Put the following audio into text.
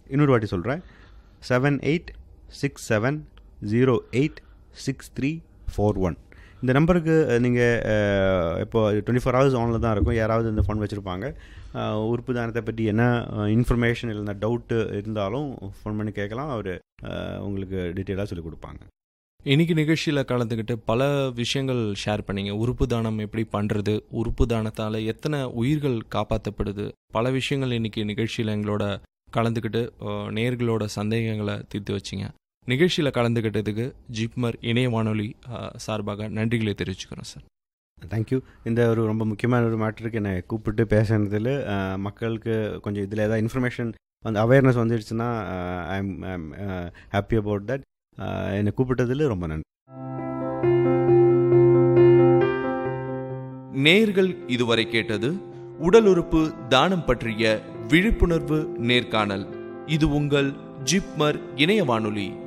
இன்னொரு வாட்டி சொல்கிறேன் seven eight six seven zero eight six three four one இந்த நம்பருக்கு நீங்கள் இப்போ டுவெண்ட்டி ஃபோர் ஹவர்ஸ் ஆனில் தான் இருக்கும் யாராவது இந்த ஃபோன் வச்சுருப்பாங்க உறுப்பு தானத்தை பற்றி என்ன இன்ஃபர்மேஷன் இல்லைனா டவுட்டு இருந்தாலும் ஃபோன் பண்ணி கேட்கலாம் அவர் உங்களுக்கு டீட்டெயிலாக சொல்லிக் கொடுப்பாங்க இன்னைக்கு நிகழ்ச்சியில் கலந்துக்கிட்டு பல விஷயங்கள் ஷேர் பண்ணீங்க உறுப்பு தானம் எப்படி பண்ணுறது உறுப்பு தானத்தால் எத்தனை உயிர்கள் காப்பாற்றப்படுது பல விஷயங்கள் இன்னைக்கு நிகழ்ச்சியில் எங்களோட கலந்துக்கிட்டு அஹ், நேர்களோட சந்தேகங்களை தீர்த்து வச்சிங்க நிகழ்ச்சியில் கலந்துக்கிட்டதுக்கு ஜிப்மர் இணைய வானொலி அஹ், சார்பாக நன்றிகளை தெரிவிச்சுக்கிறோம் சார் தேங்க்யூ இந்த ஒரு ரொம்ப முக்கியமான ஒரு மேட்டருக்கு என்னை கூப்பிட்டு பேசுனதில் மக்களுக்கு கொஞ்சம் இதில் ஏதாவது இன்ஃபர்மேஷன் வந்து அவேர்னஸ் வந்துடுச்சுன்னா I am happy about that என்னை கூப்பிட்டதில் ரொம்ப நன்றி நேர்கள் இதுவரை கேட்டது உடல் உறுப்பு தானம் பற்றிய விழிப்புணர்வு நேர்காணல் இது உங்கள் ஜிப்மர் இணைய வானொலி